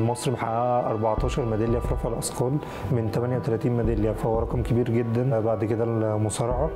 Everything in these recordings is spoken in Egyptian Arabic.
مصر محققه 14 ميداليه في رفع الاثقال من 38 ميداليه فهو رقم كبير جدا بعد كده المصارعه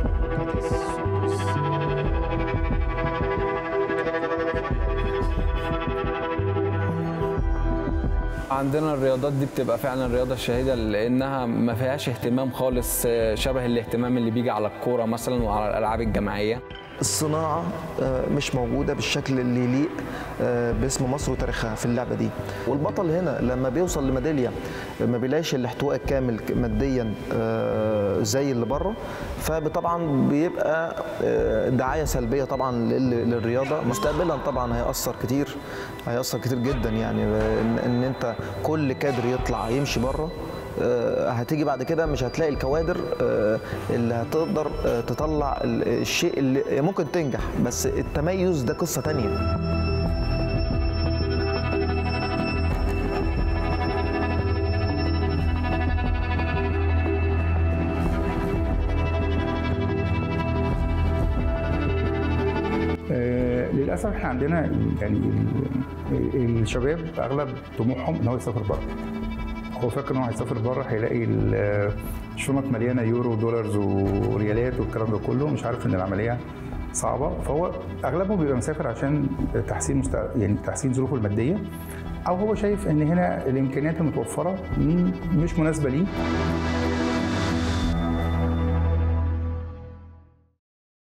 عندنا الرياضات دي بتبقى فعلا الرياضة الشهيدة لأنها ما فيهاش اهتمام خالص آه، شبه الاهتمام اللي بيجي على الكورة مثلا وعلى الألعاب الجماعية الصناعة آه، مش موجودة بالشكل اللي يليق آه، باسم مصر وتاريخها في اللعبة دي والبطل هنا لما بيوصل لميدالية ما بيلاقيش الاحتواء الكامل ماديا آه، زي اللي بره فطبعا بيبقى آه، دعاية سلبية طبعا لل- للرياضة مستقبلا طبعا هيأثر كتير هيأثر كتير جدا يعني آه، ان إن انت كل كادر يطلع يمشي بره آه، هتيجي بعد كده مش هتلاقي الكوادر آه، اللي هتقدر آه، تطلع ال- الشيء اللي ممكن تنجح بس التميز ده قصة تانية آه، للاسف احنا عندنا يعني ال- الشباب اغلب طموحهم ان هو يسافر بره هو فاكر ان هو هيسافر بره هيلاقي ال- الشنط مليانه يورو ودولارز وريالات والكلام ده كله مش عارف ان العمليه صعبه فهو اغلبهم بيبقى مسافر عشان تحسين مست... يعني تحسين ظروفه الماديه او هو شايف ان هنا الامكانيات المتوفره م- مش مناسبه ليه